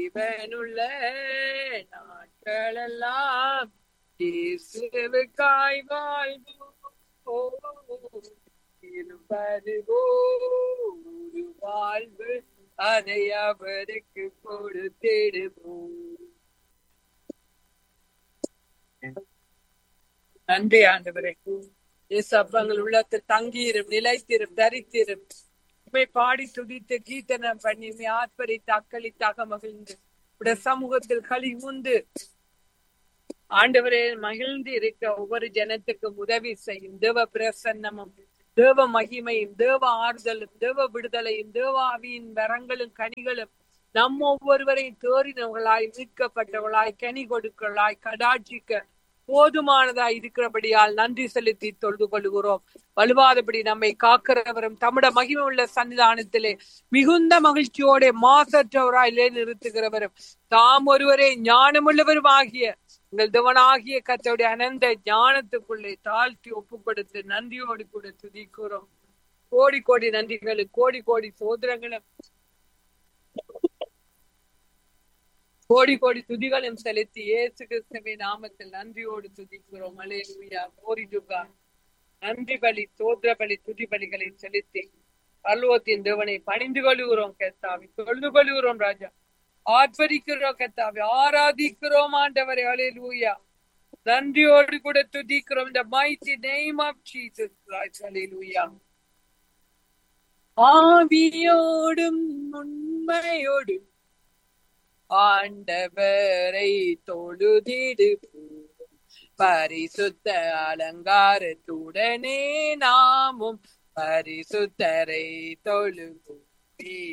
ஜீவனுள்ள நாட்களெல்லாம் இயேசுவுக்காய் வாழ்வோம் இருப்பது ஒரு வாழ்வு அதை அவருக்கு கொடுத்திடுவோம் நன்றி ஆண்டவரே இயேசு அப்பங்கள் உள்ளத்தில் தங்கியிரும் நிலைத்திரும் தரித்திரும் உண்மை பாடி துதித்து கீர்த்தனம் பண்ணி உண்மை ஆத்பரித்து அக்களித்தாக மகிழ்ந்து உடைய சமூகத்தில் களி முந்து ஆண்டவரே மகிழ்ந்து இருக்க ஒவ்வொரு ஜனத்துக்கும் உதவி செய்யும் தேவ பிரசன்னமும் தேவ மகிமையும் தேவ ஆறுதலும் தேவ விடுதலையும் தேவ ஆவியின் வரங்களும் கனிகளும் நம் ஒவ்வொருவரையும் தேறினவர்களாய் மீட்கப்பட்டவர்களாய் கனி கொடுக்கலாய் கடாட்சிக்க போதுமானதாய் இருக்கிறபடியால் நன்றி செலுத்தி தொழுது கொள்கிறோம் வலுவாதபடி நம்மை காக்கிறவரும் தம்முட மகிமை உள்ள சன்னிதானத்திலே மிகுந்த மகிழ்ச்சியோட மாசற்றவராய் நிறுத்துகிறவரும் தாம் ஒருவரே ஞானமுள்ளவரும் ஆகிய உங்கள் தேவனாகிய கத்தோடைய அனந்த ஞானத்துக்குள்ளே தாழ்த்தி ஒப்பு கொடுத்து நன்றியோடு கூட துதிக்கிறோம் கோடி கோடி நன்றிகளும் கோடி கோடி சோதரங்களும் கோடி கோடி துதிகளும் செலுத்தி இயேசு கிறிஸ்துவின் நாமத்தில் நன்றியோடு துதிக்கிறோம் அலேலுயா கோரி துகா நன்றி பலி சோதர பலி துதி பலிகளை செலுத்தி பல்வத்தின் தேவனை பணிந்து கொள்கிறோம் கெத்தாவி தொழுது கொள்கிறோம் ராஜா ஆர்ப்பரிக்கிறோம் கெத்தாவி ஆராதிக்கிறோம் ஆண்டவரை அலேலுயா நன்றியோடு கூட துதிக்கிறோம் இந்த mighty name of Jesus Christ hallelujah ஆவியோடும் உண்மையோடும் ஆண்டவரை தொழுதிடுவோம் பரிசுத்த அலங்காரத்துடனே நாமும் பரிசுத்தரை தொழுவோம்